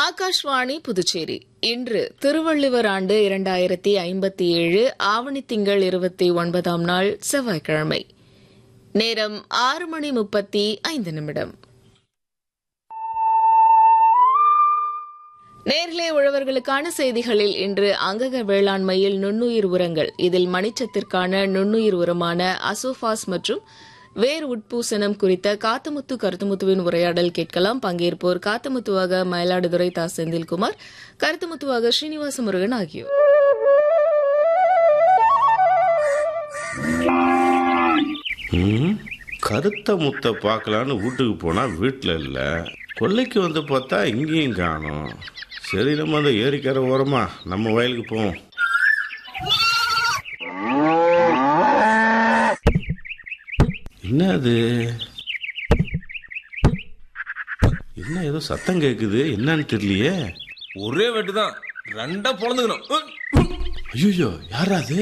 ஆகாஷ்வாணி புதுச்சேரி இன்று திருவள்ளுவர் ஆண்டு இரண்டாயிரத்தி ஐம்பத்தி ஏழு ஆவணி திங்கள் இருபத்தி ஒன்பதாம் நாள் செவ்வாய்க்கிழமை நேரம் ஆறு மணி முப்பத்தி ஐந்து நிமிடம் நேர்களே உழவர்களுக்கான செய்திகளில் இன்று அங்கக வேளாண்மையில் நுண்ணுயிர் உரங்கள் இதில் மணிச்சத்திற்கான நுண்ணுயிர் உரமான அசோபாஸ் மற்றும் வேர் உட்பூசணம் குறித்த காத்தமுத்து கருத்துமுத்துவின் உரையாடல் கேட்கலாம் பங்கேற்போர் காத்தமுத்துவாக மயிலாடுதுறை தா செந்தில்குமார் கருத்துமுத்துவாக ஸ்ரீனிவாச முருகன் ஆகியோர் ம், கருத்த முத்தை பார்க்கலான்னு வீட்டுக்கு போனா வீட்டில் இல்லை கொல்லைக்கு வந்து பார்த்தா இங்கேயும் காணோம் சரி நம்ம அந்த ஏரிக்கரை ஓரமா நம்ம வயலுக்கு போவோம் என்ன அது என்ன ஏதோ சத்தம் கேட்குது என்னன்னு தெரியலையே ஒரே வெட்டு தான் ரெண்டா பொழந்துக்கணும் ஐயோ யாரா அது